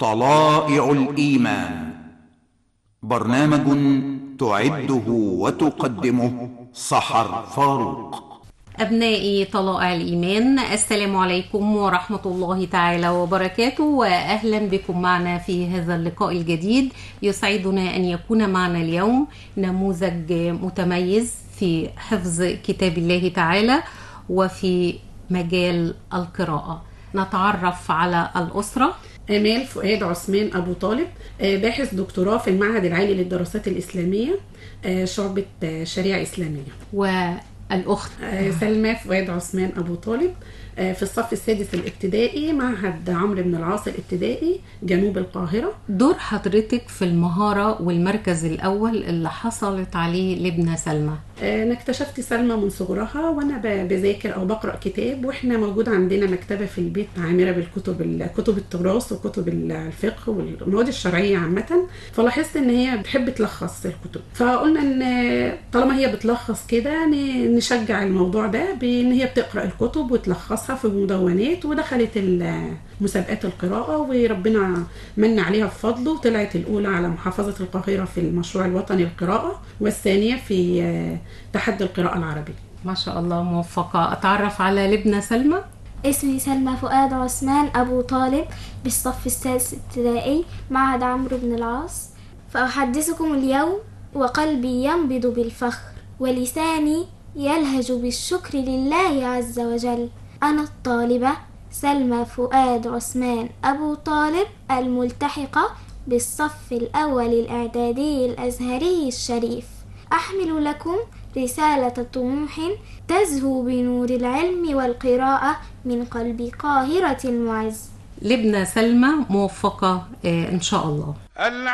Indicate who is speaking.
Speaker 1: طلائع الإيمان برنامج تعده وتقدمه صحر فاروق
Speaker 2: أبنائي طلائع الإيمان السلام عليكم ورحمة الله تعالى وبركاته وأهلا بكم معنا في هذا اللقاء الجديد يسعدنا أن يكون معنا اليوم نموذج متميز في حفظ كتاب الله تعالى وفي مجال القراءة نتعرف على الأسرة
Speaker 3: آمال فؤاد عثمان أبو طالب آه، باحث دكتوراه في المعهد العالي للدراسات الإسلامية آه، شعبة آه، شريعة إسلامية
Speaker 2: والأخت
Speaker 3: آه، سلمى فؤاد عثمان أبو طالب آه، في الصف السادس الابتدائي معهد عمرو بن العاص الابتدائي جنوب القاهرة
Speaker 2: دور حضرتك في المهارة والمركز الأول اللي حصلت عليه لابنة سلمى
Speaker 3: آه، انا اكتشفت سلمى من صغرها وانا ب- بذاكر او بقرا كتاب واحنا موجود عندنا مكتبه في البيت عامره بالكتب ال- كتب التراث وكتب ال- الفقه والمواد الشرعيه عامه فلاحظت ان هي بتحب تلخص الكتب فقلنا ان طالما هي بتلخص كده ن- نشجع الموضوع ده بان هي بتقرا الكتب وتلخصها في مدونات ودخلت ال- مسابقات القراءه وربنا من عليها بفضله طلعت الاولى على محافظه القاهره في المشروع الوطني للقراءه والثانيه في آه، تحدي القراءه العربيه
Speaker 2: ما شاء الله موفقة أتعرف على لبنة سلمى
Speaker 4: اسمي سلمى فؤاد عثمان أبو طالب بالصف السادس ابتدائي معهد عمرو بن العاص فأحدثكم اليوم وقلبي ينبض بالفخر ولساني يلهج بالشكر لله عز وجل أنا الطالبة سلمى فؤاد عثمان أبو طالب الملتحقة بالصف الأول الإعدادي الأزهري الشريف أحمل لكم رسالة طموح تزهو بنور العلم والقراءة من قلب قاهرة المعز
Speaker 2: لبنة سلمى موفقة آه، إن شاء الله